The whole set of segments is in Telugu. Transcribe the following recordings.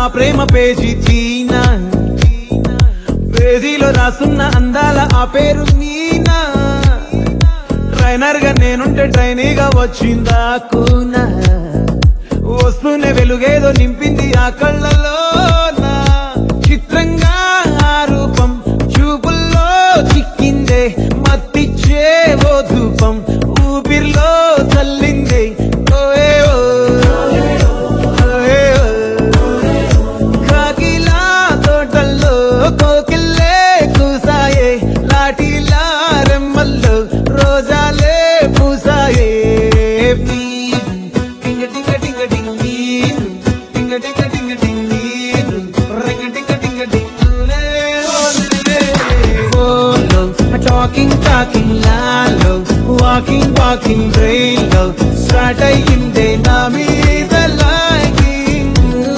ప్రేమ పేజీ తీనా పేజీలో రాసున్న అందాల ఆ పేరు మీనా ట్రైనర్ గా నేనుంటే ట్రైనీగా వచ్చిందా కూనా వస్తూనే వెలుగేదో నింపింది ఆ కళ్ళలో చిత్రంగా ఆ రూపం చూపుల్లో చిక్కిందే మత్తిచ్చే ఓ ధూపం ఊపిరిలో చల్లిందే ఓయే ఓ, ఓయే ఓ. కాకిలా తోటల్లో కోకిల్లే కూసాయే లాఠీలా రెమ్మల్లో రోజాలే పూసాయే టింగ టింగ టింగ టింగ్ నీరు, టింగ టింగ టింగ టింగ్ నీరు, రింగ టింగ టింగ టింగ్ లే, లే. ఫోన్లో టాకింగ్ టాకింగ్ లాలో వాకింగ్ వాకింగ్ బ్రెయిన్ లో స్టార్ట్ అయ్యిందే నా మీద లైకింగ్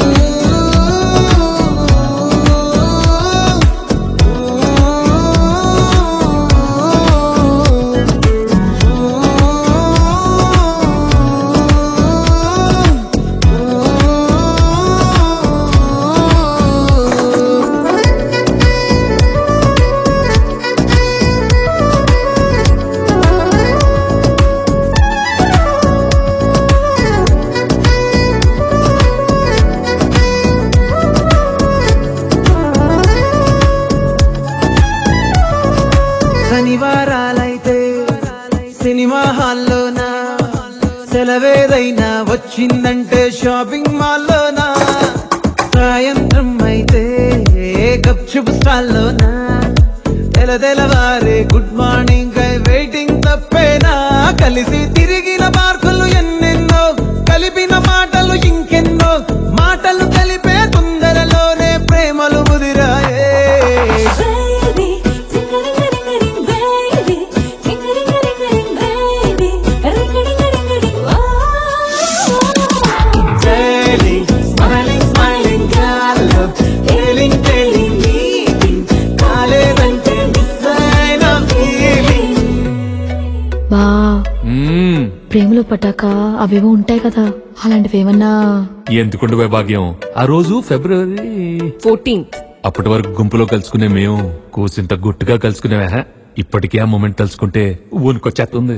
శనివారాలైతే సినిమా హాల్లోనా సెలవేదైనా వచ్చిందంటే షాపింగ్ మాల్లోనా సాయంత్రం అయితే గప్చుప్ స్టాల్లోనా తెల తెలవారే గుడ్ మార్నింగ్ వెయిటింగ్ తప్పేనా కలిసి తిరిగిన మార్కులు ఎన్నెన్నో కలిపిన మాటలు ఇంకెన్నో మాటలు కలిపే తొందరలోనే ప్రేమలు ముదిరాయే Baby, ting-a-ring-a-ring-a-ring, baby, ting-a-ring-a-ring-a-ring, baby, ring-a-ring-a-ring-a-ring, oh. Daily, smiling, smiling, gallo, feeling, feeling, meeting, కాలేదంటే మిస్ అయిన feeling. బా మ్మ్. ప్రేమలో పడ్డాక అవేవో ఉంటాయి కదా అలాంటివి ఏమన్నా ఎందుకుండు భాగ్యం ఆ రోజు ఫిబ్రవరి ఫోర్టీన్త్ అప్పటి వరకు గుంపులో కలుసుకునే మేము కూసింత గుట్టుగా కలుసుకునేవా ఇప్పటికే ఆ మూమెంట్ తలుచుకుంటే ఊనుకొచ్చేస్తుంది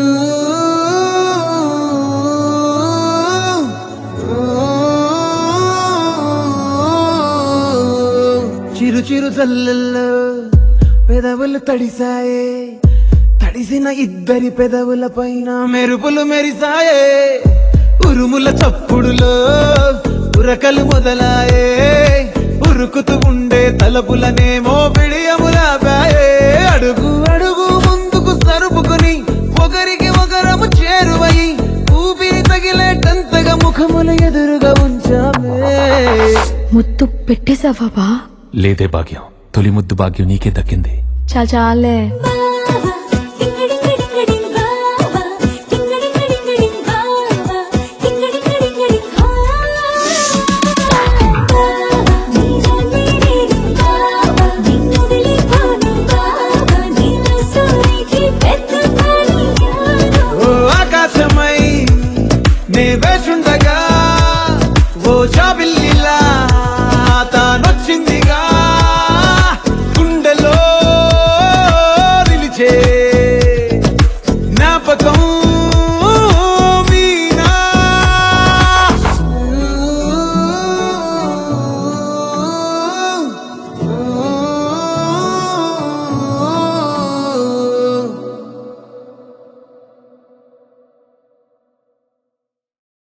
చిరు చిరు చల్లల్లో పెదవులు తడిసాయే తడిసిన ఇద్దరి పెదవుల పైన మెరుపులు మెరిసాయే ఉరుముల చప్పుడులో ఉరకలు మొదలాయే ఉరుకుతూ ఉండే తలపులనేమో బిడియములాపాయే అడుగు అడుగు ముందుకు సరుపుకుని ఒకరికి ఒకరము చేరువై ఊపిరి తగిలేటంతగా ముఖములు ఎదురుగా ఉంచామే ముద్దు పెట్టేశావా బా లేదే భాగ్యం తొలి ముద్దు భాగ్యం నీకే దక్కింది చాలా చాలే My